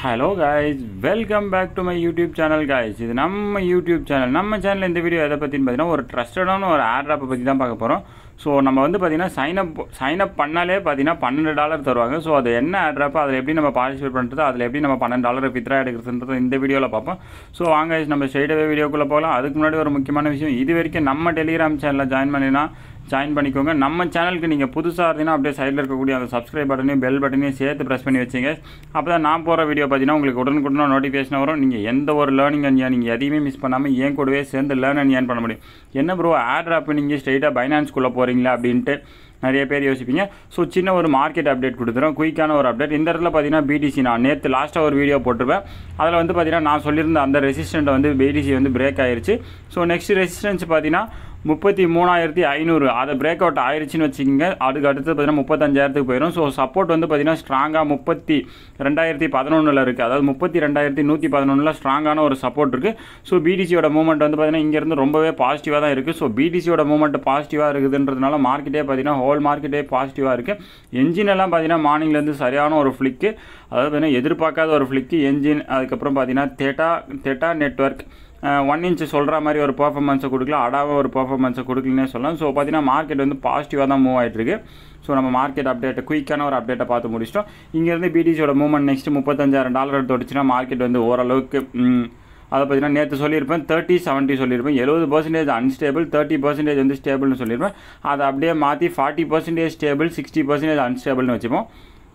hello guys welcome back to my YouTube channel guys இது நம்ம YouTube channel நம்ம channel இந்த வீடியோ எதை பற்றின்னு பார்த்தீங்கன்னா ஒரு ட்ரஸ்டடான ஒரு ஆட்ராப்பை பற்றி தான் பார்க்க போகிறோம் ஸோ நம்ம வந்து பார்த்தீங்கன்னா சைன் அப் சைன் அப் பண்ணாலே பார்த்தீங்கன்னா பன்னெண்டு டாலர் தருவாங்க ஸோ அது என்ன ஆட்ராப்போ அதில் எப்படி நம்ம பார்ட்டிசிபேட் பண்ணுறது அதில் எப்படி நம்ம பன்னெண்டு டாலர் வித்ரா எடுக்கிறதுன்றது இந்த வீடியோவில் பார்ப்போம் ஸோ வாங்க guys, நம்ம ஸ்ட்ரெயிட்டாகவே வீடியோக்குள்ளே போகலாம் அதுக்கு முன்னாடி ஒரு முக்கியமான விஷயம் இது வரைக்கும் நம்ம டெலிகிராம் சேனலில் ஜாயின் பண்ணினா ஜாயின் பண்ணிக்கோங்க நம்ம சேனலுக்கு நீங்கள் புதுசாக இருந்தீங்கன்னா அப்படியே சைடில் இருக்கக்கூடிய அந்த சப்ஸ்கிரைப் பட்டனையும் பெல் பட்டனையும் சேர்த்து ப்ரெஸ் பண்ணி வச்சுங்க அப்போ தான் நான் போகிற வீடியோ பார்த்தீங்கன்னா உங்களுக்கு உடனுக்குடனே நோட்டிஃபிகேஷன் வரும் நீங்கள் எந்த ஒரு லேர்னிங் அண்ட் நீங்கள் எதையுமே மிஸ் பண்ணாமல் ஏன் கூடவே சேர்ந்து லேர்ன் அண்ட் ஏர்ன் பண்ண முடியும் என்ன ப்ரோ ஆட் ஆப் நீங்கள் ஸ்ட்ரெயிட்டாக பைனான்ஸ்குள்ளே போகிறீங்களா அப்படின்ட்டு நிறைய பேர் யோசிப்பீங்க ஸோ சின்ன ஒரு மார்க்கெட் அப்டேட் கொடுத்துறோம் குயிக்கான ஒரு அப்டேட் இந்த இடத்துல பார்த்தீங்கன்னா பிடிசி நான் நேற்று லாஸ்ட்டாக ஒரு வீடியோ போட்டிருப்பேன் அதில் வந்து பார்த்தீங்கன்னா நான் சொல்லியிருந்த அந்த ரெசிஸ்டண்ட்டை வந்து பிடிசி வந்து பிரேக் ஆயிருச்சு ஸோ நெக்ஸ்ட் ரெசிஸ்டன்ஸ் பார்த்தீங்கன்னா முப்பத்தி மூணாயிரத்தி ஐநூறு அது பிரேக் அவுட் ஆயிருச்சுன்னு வச்சுக்கோங்க அதுக்கு அடுத்து பார்த்தீங்கன்னா முப்பத்தஞ்சாயிரத்துக்கு போயிடும் ஸோ சப்போர்ட் வந்து பார்த்தீங்கன்னா ஸ்ட்ராங்காக முப்பத்தி ரெண்டாயிரத்தி பதினொன்றில் இருக்குது அதாவது முப்பத்தி ரெண்டாயிரத்தி நூற்றி பதினொன்றில் ஸ்ட்ராங்கான ஒரு சப்போர்ட் இருக்குது ஸோ பிடிசியோட மூவ்மெண்ட் வந்து பார்த்தீங்கன்னா இங்கேருந்து ரொம்பவே பாசிட்டிவாக தான் இருக்குது ஸோ பிடிசியோட மூவ்மெண்ட் பாசிட்டிவாக இருக்குதுன்றதுனால மார்க்கெட்டே பார்த்தீங்கன்னா ஹோல் மார்க்கெட்டே பாசிட்டிவாக இருக்குது என்ஜின் எல்லாம் பார்த்தீங்கன்னா மார்னிங்லேருந்து சரியான ஒரு ஃப்ளிக்கு அதாவது பார்த்தீங்கன்னா எதிர்பார்க்காத ஒரு ஃப்ளிக்கு என்ஜின் அதுக்கப்புறம் பார்த்தீங்கன்னா data data network one inch சொல்கிற மாதிரி ஒரு பர்ஃபார்மன்ஸை கொடுக்கல அடாவ ஒரு பர்ஃபார்மன்ஸை கொடுக்கலனே சொல்லலாம் ஸோ பார்த்தீங்கன்னா மார்க்கெட் வந்து பாசிட்டிவாக தான் மூவ் ஆகிட்டு இருக்கு ஸோ நம்ம மார்க்கெட் அப்டேட் குயிக்கான ஒரு அப்டேட்டை பார்த்து முடிச்சிட்டோம் இங்கேருந்து பிடிசியோட மூவ்மெண்ட் நெக்ஸ்ட் முப்பத்தஞ்சாயிரம் டாலர் தொட்டுச்சுன்னா மார்க்கெட் வந்து ஓரளவுக்கு ம், அதை பார்த்தீங்கன்னா நேற்று சொல்லியிருப்பேன் தேர்ட்டி செவன்ட்டி சொல்லியிருப்பேன் எழுபது பர்சன்டேஜ் அன்ஸ்டேபிள் தேர்ட்டி பர்சன்டேஜ் வந்து ஸ்டேபிள்னு சொல்லியிருப்பேன் அதை அப்படியே மாற்றி forty percentage stable sixty percentage அன்ஸ்டேபிள்னு வச்சுப்போம்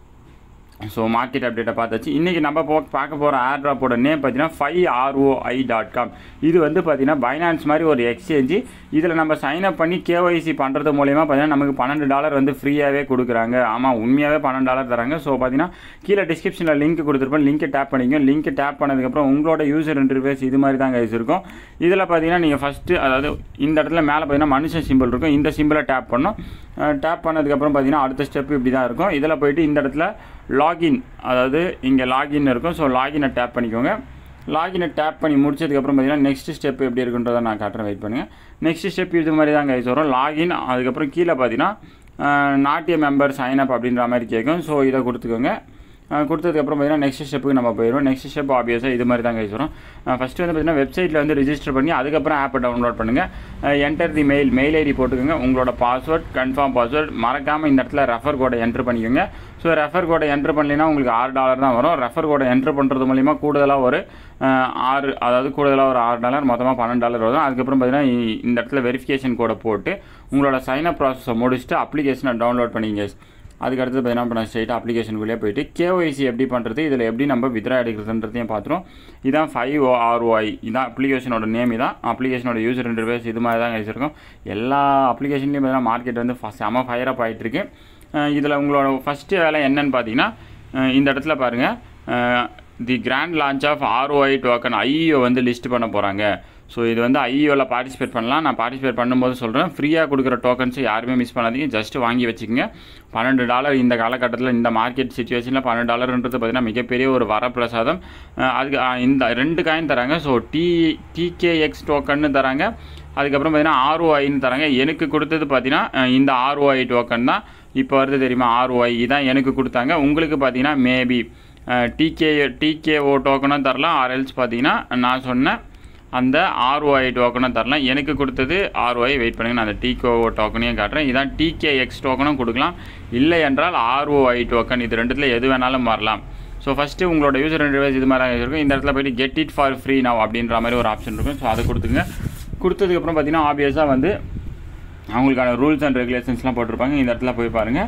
ஸோ மார்க்கெட் அப்டேட்டை பார்த்தாச்சு இன்றைக்கி நம்ம போ பார்க்க போகிற ஏர்ட்ராப்போட நேம் பார்த்தீங்கன்னா ஃபைவ் ஆர்ஓஐ டாட் காம் இது வந்து பார்த்தீங்கன்னா பைனான்ஸ் மாதிரி ஒரு எக்ஸ்சேஞ்சு இதில் நம்ம சைன் அப் பண்ணி கேஒய்சி பண்ணுறது மூலயமா பார்த்தீங்கன்னா நமக்கு பன்னெண்டு டாலர் வந்து ஃப்ரீயாகவே கொடுக்குறாங்க ஆமாம் உண்மையாகவே பன்னெண்டு டாலர் தராங்க ஸோ பார்த்தீங்கன்னா கீழே டிஸ்கிரிப்ஷனில் லிங்க் கொடுத்துருப்பேன் லிங்க்கை டேப் பண்ணிக்கோ லிங்க் டேப் பண்ணதுக்கப்புறம் உங்களோட யூசர் இன்டர்ஃபேஸ் இது மாதிரி தான் கைஸ் இருக்கும் இதில் பார்த்தீங்கன்னா நீங்கள் ஃபஸ்ட்டு அதாவது இந்த இடத்துல மேலே பார்த்தீங்கன்னா மனுஷன் சிம்பிள் இருக்கும் இந்த சிம்பிளை டேப் பண்ணோம் டேப் பண்ணதுக்கப்புறம் பார்த்தீங்கன்னா அடுத்த ஸ்டெப் இப்படி தான் இருக்கும் இதில் போயிட்டு இந்த இடத்துல லாகின் அதாவது இங்கே லாகின் இருக்கும் ஸோ லாகினை டேப் பண்ணிக்கோங்க லாகினை டேப் பண்ணி முடிச்சதுக்கப்புறம் பார்த்தீங்கன்னா நெக்ஸ்ட் ஸ்டெப் எப்படி இருக்குன்றதை நான் காட்டுறேன் வெயிட் பண்ணுங்கள் நெக்ஸ்ட் ஸ்டெப் இது மாதிரி தான் கைஸ் வரும் லாகின் அதுக்கப்புறம் கீழே பார்த்தீங்கன்னா நாட்டிய மெம்பர் சைன் அப் அப்படின்ற மாதிரி கேட்கும் ஸோ இதை கொடுத்துக்கோங்க அஹ் கொடுத்ததுக்கப்புறம் பார்த்தீங்கன்னா நெக்ஸ்ட் ஸ்டெப்புக்கு நம்ம போயிடுவோம் நெக்ஸ்ட் ஸ்டெப் ஆப்வியஸாக இது மாதிரி தான் கைஸ் வரும் ஃபஸ்ட்டு வந்து பார்த்தீங்கன்னா வெப்சைட்டில் வந்து ரிஜிஸ்டர் பண்ணி அதுக்கப்புறம் ஆப்பை டவுன்லோட் பண்ணுங்கள் enter the mail mail ID போட்டுக்கோங்க உங்களோட பாஸ்வேர்ட் கன்ஃபார்ம் பாஸ்வேர்ட் மறக்காமல் இந்த இடத்துல ரெஃபர் கோடை என்ட்ரு பண்ணிக்கோங்க ஸோ ரெஃபர் கோடை என்ட்ரு பண்ணலைன்னா உங்களுக்கு ஆறு டாலர் தான் வரும் ரெஃபர் கோடை என்ட்ரு பண்ணுறது மூலிமா கூடுதலாக ஒரு அஹ், ஆறு அதாவது கூடுதலாக ஒரு ஆறு டாலர் மொத்தமாக பன்னெண்டு டாலர் வரும் அதுக்கப்புறம் பார்த்தீங்கன்னா இ- இந்த இடத்துல வெரிஃபிகேஷன் கோடை போட்டு உங்களோட சைன் அப் ப்ராசஸை முடிச்சுட்டு அப்ளிகேஷனை டவுன்லோட் பண்ணிங்க அதுக்கு அடுத்து பார்த்தீங்கன்னா இப்போ நான் ஸ்ட்ரைட்டாக அப்ளிகேஷனுக்குள்ளே போயிட்டு கேஒய்சி எப்படி பண்ணுறது இதில் எப்படி நம்ம வித்ரா எடுக்கிறதுன்றதையும் பார்த்துரும் இதான் ஃபைவ் ஆர்ஒஐ இதான் அப்ளிகேஷனோட நேம் இதான் அப்ளிகேஷனோட யூசர் இன்டர்ஃபேஸ் இது மாதிரி தான் வச்சுருக்கோம் எல்லா அப்ளிகேஷன்லேயும் பார்த்தீங்கன்னா மார்க்கெட் வந்து ஃப- செம ஃபயர் அப் ஆகிட்டு இருக்கு இதில் உங்களோட ஃபஸ்ட்டு வேலை என்னன்னு பார்த்தீங்கன்னா அஹ் இந்த இடத்துல பாருங்கள் the grand launch of ROI token IEO வந்து லிஸ்ட் பண்ண போகிறாங்க ஸோ இது வந்து ஐஇஓவில் பார்ட்டிசிபேட் பண்ணலாம் நான் பார்ட்டிசிபேட் பண்ணும்போது சொல்கிறேன் ஃப்ரீயாக கொடுக்குற டோக்கன்ஸ் யாருமே மிஸ் பண்ணாதீங்க ஜஸ்ட் வாங்கி வச்சுக்கோங்க பன்னெண்டு டாலர் இந்த காலகட்டத்தில் இந்த மார்க்கெட் சுச்சுவேஷனில் பன்னெண்டு டாலர்ன்றது பார்த்தீங்கன்னா மிகப்பெரிய ஒரு வரப்பிரசாதம் அஹ் அதுக்கு அஹ் இந்த ரெண்டு காயின் தராங்க ஸோ டி டிகேஎக்ஸ் டோக்கன்னு தராங்க அதுக்கப்புறம் பார்த்தீங்கன்னா ஆர்ஓஐன்னு தராங்க எனக்கு கொடுத்தது பார்த்தீங்கன்னா அஹ் இந்த ஆர்ஓஐ டோக்கன் தான் இப்போ வருது தெரியுமா ஆர்ஓஐ இதான் எனக்கு கொடுத்தாங்க உங்களுக்கு பார்த்தீங்கன்னா மேபி டிகே டிகேஓ டோக்கனும் தரலாம் ஆர்எல்ஸ் பார்த்தீங்கன்னா நான் சொன்ன அந்த ஆர்ஓஐ டோக்கனும் தரலாம் எனக்கு கொடுத்தது ஆர்ஓஐ வெயிட் பண்ணுங்க நான் அந்த டிகேஓ டோக்கனையும் காட்டுறேன் இதான் டிகேஎக்ஸ் டோக்கனும் கொடுக்கலாம் இல்லை என்றால் ஆர்ஓஐ டோக்கன் இது ரெண்டுத்தில் எது வேணாலும் வரலாம் ஸோ ஃபஸ்ட்டு உங்களோட யூசர் இன்டர்வேஸ் இது மாதிரி இருக்கும் இந்த இடத்துல போயிட்டு get it for free now அப்படின்ற மாதிரி ஒரு ஆப்ஷன் இருக்கும் ஸோ அதை கொடுத்துங்க கொடுத்ததுக்கப்புறம் பார்த்தீங்கன்னா ஆப்வியஸாக வந்து அவங்களுக்கான ரூல்ஸ் அண்ட் ரெகுலேஷன்ஸ்லாம் போட்டிருப்பாங்க இந்த இடத்துல போய் பாருங்கள்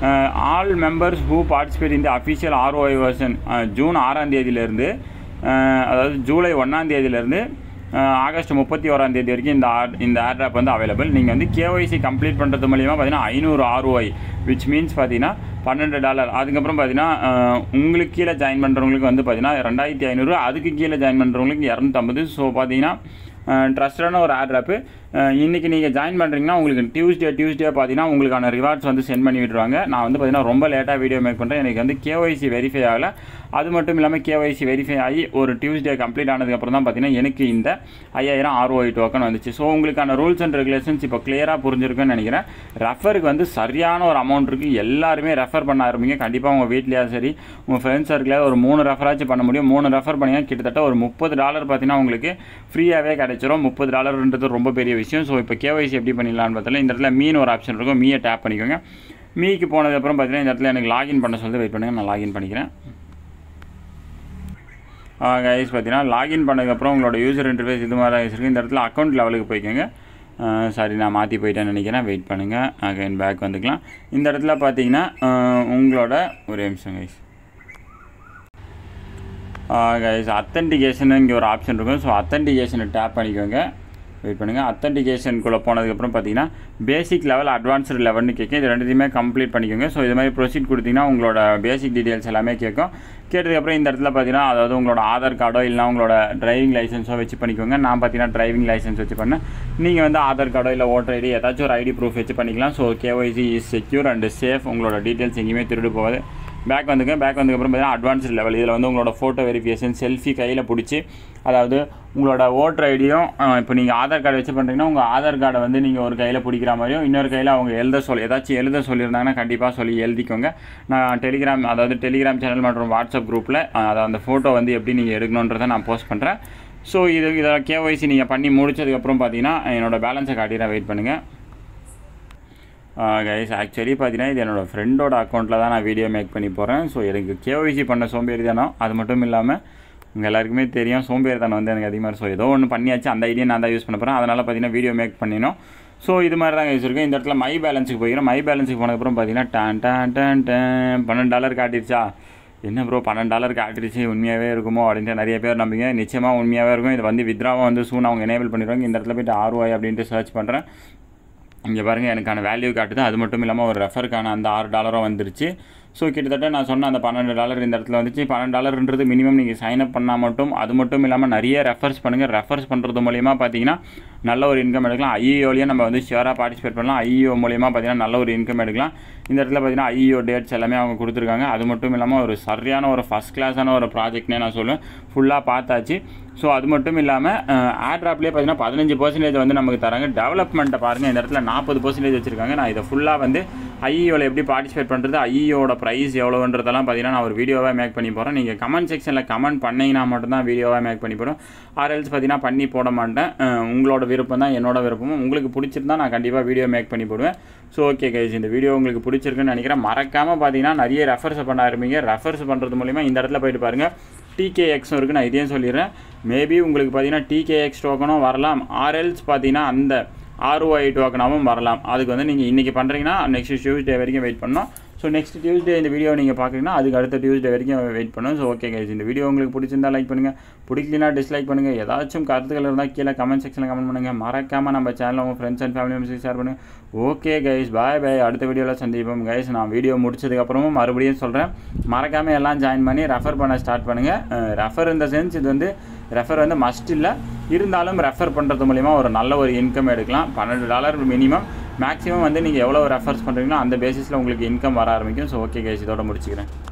ஆல் மெம்பர்ஸ் ஹூ பார்ட்டிசிபேட் இந்த அஃபிஷியல் ஆர்ஓஐ வெர்ஷன் ஜூன் ஆறாம் தேதியிலேருந்து அதாவது ஜூலை ஒன்றாம் தேதியிலேருந்து ஆகஸ்ட் முப்பத்தி ஓராம் தேதி வரைக்கும் இந்த ஆட் இந்த ஆட்ராப் வந்து அவைலபிள் நீங்கள் வந்து கேஒய்சி கம்ப்ளீட் பண்ணுறது மூலியமாக பார்த்தீங்கன்னா ஐநூறு ஆர்ஓஐ விச் மீன்ஸ் பார்த்தீங்கன்னா பன்னெண்டு டாலர் அதுக்கப்புறம் பார்த்தீங்கன்னா அஹ், உங்களுக்கு கீழே ஜாயின் பண்ணுறவங்களுக்கு வந்து பார்த்தீங்கன்னா ரெண்டாயிரத்தி ஐநூறு அதுக்கு கீழே ஜாயின் பண்ணுறவங்களுக்கு இரநூத்தம்பது ஸோ பார்த்தீங்கன்னா ட்ரஸ்டடான ஒரு ஆட்ராப்பு இன்றைக்கி நீங்கள் ஜாயின் பண்ணுறீங்கன்னா உங்களுக்கு டியூஸ்டே டியூஸ்டே பார்த்தீங்கன்னா உங்களுக்கான ரிவார்ட்ஸ் வந்து சென்ட் பண்ணி விட்டுருவாங்க நான் வந்து பார்த்தீங்கன்னா ரொம்ப லேட்டாக வீடியோ மேக் பண்ணுறேன் எனக்கு வந்து கேஒய்சி வெரிஃபை ஆகலை அது மட்டும் இல்லாமல் கேஒய்சி வெரிஃபை ஆகி ஒரு டியூஸ்டே கம்ப்ளீட் ஆனதுக்கப்புறம் தான் பார்த்தீங்கன்னா எனக்கு இந்த ஐயாயிரம் ஆர்ஓஐ டோக்கன் வந்துச்சு ஸோ உங்களுக்கான ரூல்ஸ் அண்ட் ரெகுலேஷன்ஸ் இப்போ கிளியராக புரிஞ்சிருக்குன்னு நினைக்கிறேன் ரெஃபருக்கு வந்து சரியான ஒரு அமௌண்ட் இருக்குது எல்லாருமே ரெஃபர் பண்ண ஆரம்பிங்க கண்டிப்பாக உங்கள் வீட்லேயா சரி உங்கள் ஃப்ரெண்ட்ஸ் சர்க்கிளில் ஒரு மூணு ரெஃபராச்சும் பண்ண முடியும் மூணு ரெஃபர் பண்ணிங்கன்னா கிட்டத்தட்ட ஒரு முப்பது டாலர் பார்த்தீங்கன்னா உங்களுக்கு ஃப்ரீயாகவே கிடைச்சிரும் முப்பது டாலர்ன்றது ரொம்ப பெரிய விஷயம் ஸோ இப்போ கேஒய்சி எப்படி பண்ணிடலாம்னு பார்த்தாலும் இந்த இடத்துல மீன் ஒரு ஆப்ஷன் இருக்கும் மீயை டேப் பண்ணிக்கோங்க மீக்கு போனதுக்கப்புறம் பார்த்தீங்கன்னா இந்த இடத்துல எனக்கு லாகின் பண்ண சொல்லி வெயிட் பண்ணுங்கள் நான் லாகின் பண்ணிக்கிறேன் கைஸ் பார்த்தீங்கன்னா லாகின் பண்ணதுக்கப்புறம் உங்களோட யூசர் இன்டர்ஃபேஸ் இது மாதிரி இருக்குது இந்த இடத்துல அக்கௌண்ட் லெவலுக்கு போய்க்கோங்க சாரி நான் மாற்றி போயிட்டேன்னு நினைக்கிறேன் வெயிட் பண்ணுங்கள் அகைன் பேக் வந்துக்கலாம் இந்த இடத்துல பார்த்தீங்கன்னா உங்களோட ஒரு நிமிஷம் கைஸ் கைஸ் அத்தன்டிகேஷன் இங்கே ஒரு ஆப்ஷன் இருக்கும் ஸோ அத்தன்டிகேஷனை டேப் பண்ணிக்கோங்க வெயிட் பண்ணுங்கள் அத்தன்டிகேஷனுக்குள்ளே போனதுக்கப்புறம் பார்த்தீங்கன்னா பேசிக் லெவல் அட்வான்ஸ்டு லெவல்னு கேட்கும் இது ரெண்டுத்தையுமே கம்ப்ளீட் பண்ணிக்கோங்க ஸோ இது மாதிரி ப்ரொசீட் கொடுத்தீங்கன்னா உங்களோட பேசிக் டீட்டெயில்ஸ் எல்லாமே கேட்கும் கேட்டதுக்கப்புறம் இந்த இடத்துல பார்த்தீங்கன்னா அதாவது உங்களோட ஆதார் கார்டோ இல்லை உங்களோட டிரைவிங் லைசன்ஸோ வச்சு பண்ணிக்கோங்க நான் பார்த்தீங்கன்னா டிரைவிங் லைசன்ஸ் வச்சு பண்ணேன் நீங்கள் வந்து ஆதார் கார்டோ இல்லை ஓட்டர் ஐடி ஏதாச்சும் ஒரு ஐடி ப்ரூஃப் வச்சு பண்ணிக்கலாம் so KYC is secure and safe உங்களோட டீட்டெயில்ஸ் எங்கேயுமே திருடு போகாது பேக் வந்துங்க பேக் வந்ததுக்கப்புறம் பார்த்தீங்கன்னா அட்வான்ஸ்டு லெவல் இதில் வந்து உங்களோட ஃபோட்டோ வெரிஃபிகேஷன் செல்ஃபி கையில் பிடிச்சி அதாவது உங்களோட ஓட்டர் ஐடியும் இப்போ நீங்கள் ஆதார் கார்டு வச்சு பண்ணுறீங்கன்னா உங்கள் ஆதார் கார்டை வந்து நீங்கள் ஒரு கையில் பிடிக்கிற மாதிரியும் இன்னொரு கையில் அவங்க எழுத சொல்லி ஏதாச்சும் எழுத சொல்லியிருந்தாங்கன்னா கண்டிப்பாக சொல்லி எழுதிக்கோங்க நான் டெலிகிராம் அதாவது டெலிகிராம் சேனல் மற்றும் வாட்ஸ்அப் குரூப்பில் அதை அந்த ஃபோட்டோ வந்து எப்படி நீங்கள் எடுக்கணுன்றதை நான் போஸ்ட் பண்ணுறேன் ஸோ இது இதை கேஒய்சி நீங்கள் பண்ணி முடிச்சதுக்கப்புறம் பார்த்தீங்கன்னா என்னோடய பேலன்ஸை காட்டிடுறேன் வெயிட் பண்ணுங்கள் கைஸ் ஆக்சுவலி பார்த்தீங்கன்னா இது என்னோடய ஃப்ரெண்டோட அக்கௌண்ட்டில் தான் நான் வீடியோ மேக் பண்ணி போகிறேன் ஸோ எனக்கு கேஒய்சி பண்ண சோம்பேறி தானோ அது மட்டும் இல்லாமல் உங்கள் எல்லாருக்குமே தெரியும் சோம்பேறி தானே வந்து எனக்கு அதிகமாக ஸோ ஏதோ ஒன்று பண்ணியாச்சு அந்த ஐடியா நான் தான் யூஸ் பண்ண போகிறேன் அதனால் பார்த்தீங்கன்னா வீடியோ மேக் பண்ணினோம் ஸோ இது மாதிரி தான் யூஸ் இருக்குது இந்த இடத்துல மை பேலன்ஸுக்கு போய்க்கிறேன் மை பேலன்ஸுக்கு போனதுக்கப்புறம் பார்த்தீங்கன்னா டான் டான் டான் டான் பன்னெண்டு டாலர் காட்டிடுச்சா என்ன ப்ரோ பன்னெண்டு டாலர் காட்டிடுச்சு உண்மையாகவே இருக்குமோ அப்படின்ட்டு நிறைய பேர் நம்பிங்க நிச்சயமாக உண்மையாகவே இருக்கும் இது வந்து வித்ராவை வந்து சூன் அவங்க எனேபிள் பண்ணிடுவாங்க இந்த இடத்துல போய்ட்டு ஆர்ஒய் அப்படின்ட்டு சர்ச் பண்ணுறேன் இங்கே பாருங்கள் எனக்கான வேல்யூ காட்டுது அது மட்டும் இல்லாமல் ஒரு ரெஃபருக்கான அந்த ஆறு டாலரும் வந்துருச்சு ஸோ கிட்டத்தட்ட நான் சொன்ன அந்த பன்னெண்டு டாலர் இந்த இடத்துல வந்துச்சு பன்னெண்டு டாலர்ன்றது மினிமம் நீங்கள் சைன் அப் பண்ணால் மட்டும் அது மட்டும் இல்லாமல் நிறைய ரெஃபர்ஸ் பண்ணுங்கள் ரெஃபர்ஸ் பண்ணுறது மூலிமா பார்த்தீங்கன்னா நல்ல ஒரு இன்கம் எடுக்கலாம் ஐஇஓலையும் நம்ம வந்து ஷியராக பார்ட்டிசிபேட் பண்ணலாம் ஐஇஓ மூலிமா பார்த்தீங்கன்னா நல்ல ஒரு இன்கம் எடுக்கலாம் இந்த இடத்துல பார்த்தீங்கன்னா ஐஇஓ டேட்ஸ் எல்லாமே அவங்க கொடுத்துருக்காங்க அது மட்டும் இல்லாமல் ஒரு சரியான ஒரு ஃபஸ்ட் கிளாஸான ஒரு ப்ராஜெக்ட்னே நான் சொல்லுவேன் ஃபுல்லாக பார்த்தாச்சு ஸோ அது மட்டும் இல்லாமல் ஆட்ராப்லேயே பார்த்தீங்கன்னா பதினஞ்சு பர்சன்டேஜ் வந்து நமக்கு தராங்க டெவலப்மெண்ட்டை பாருங்கள் இந்த இடத்துல நாற்பது பர்சன்டேஜ் வச்சுருக்காங்க நான் இதை ஃபுல்லாக வந்து ஐஇஓவில் எப்படி பார்ட்டிசிபேட் பண்ணுறது ஐஇஓட ப்ரைஸ் எவ்வளோன்றதெல்லாம் பார்த்தீங்கன்னா நான் ஒரு வீடியோவாக மேக் பண்ணி போகிறேன் நீங்கள் கமெண்ட் செக்ஷனில் கமெண்ட் பண்ணிங்கன்னா மட்டும்தான் வீடியோவாக மேக் பண்ணி போகிறோம் ஆர்எல்ஸ் பார்த்தீங்கன்னா பண்ணி போட மாட்டேன் உங்களோட விருப்பம் தான் என்னோட விருப்பமும் உங்களுக்கு பிடிச்சிருந்தா நான் கண்டிப்பாக வீடியோ மேக் பண்ணி போடுவேன் ஸோ ஓகே கைஸ் இந்த வீடியோ உங்களுக்கு பிடிச்சிருக்குன்னு நினைக்கிறேன் மறக்காமல் பார்த்தீங்கன்னா நிறைய ரெஃபர்ஸ் பண்ண ஆரம்பிங்க ரெஃபர்ஸ் பண்ணுறது மூலிமா இந்த இடத்துல போயிட்டு பாருங்கள் டிகேஎக்ஸும் இருக்குது நான் இதையும் சொல்லிடுறேன் மேபி உங்களுக்கு பார்த்தீங்கன்னா டிகேஎக்ஸ் டோக்கனும் வரலாம் ஆர்எல்ஸ் பார்த்தீங்கன்னா அந்த ஆர்ஓஐ டோக்கனாகவும் வரலாம் அதுக்கு வந்து நீங்கள் இன்றைக்கி பண்ணுறீங்கன்னா நெக்ஸ்ட் டியூஸ்டே வரைக்கும் வெயிட் பண்ணோம் ஸோ நெக்ஸ்ட் டியூஸ்டே இந்த வீடியோ நீங்கள் பார்க்குறீங்கன்னா அதுக்கு அடுத்த டியூஸ்டே வரைக்கும் வெயிட் பண்ணும் ஸோ ஓகே கைஸ் இந்த வீடியோ உங்களுக்கு பிடிச்சிருந்தா லைக் பண்ணுங்கள் பிடிக்கலனா டிஸ்லைக் பண்ணுங்கள் ஏதாச்சும் கருத்துக்கள் இருந்தால் கீழே கமெண்ட் செக்ஷனில் கமெண்ட் பண்ணுங்கள் மறக்காமல் நம்ம சேனலில் உங்கள் friends and family members share பண்ணுங்கள் ஓகே கைஸ் பாய் பாய் அடுத்த வீடியோவில் சந்திப்போம் கைஸ் நான் வீடியோ முடிச்சதுக்கப்புறமும் மறுபடியும் சொல்கிறேன் மறக்காமல் எல்லாம் ஜாயின் பண்ணி ரெஃபர் பண்ண ஸ்டார்ட் பண்ணுங்கள் ரெஃபர் இந்த சென்ஸ் இது வந்து ரெஃபர் வந்து மஸ்ட் இல்லை இருந்தாலும் ரெஃபர் பண்ணுறது மூலிமா ஒரு நல்ல ஒரு இன்கம் எடுக்கலாம் பன்னெண்டு டாலர் மினிமம் மேக்ஸிமம் வந்து நீங்கள் எவ்வளோ ரெஃபர்ஸ் பண்ணுறீங்களோ அந்த பேசிஸில் உங்களுக்கு இன்கம் வர ஆரம்பிக்கும் ஸோ ஓகே கைஸ் இதோட முடிச்சுக்கிறேன்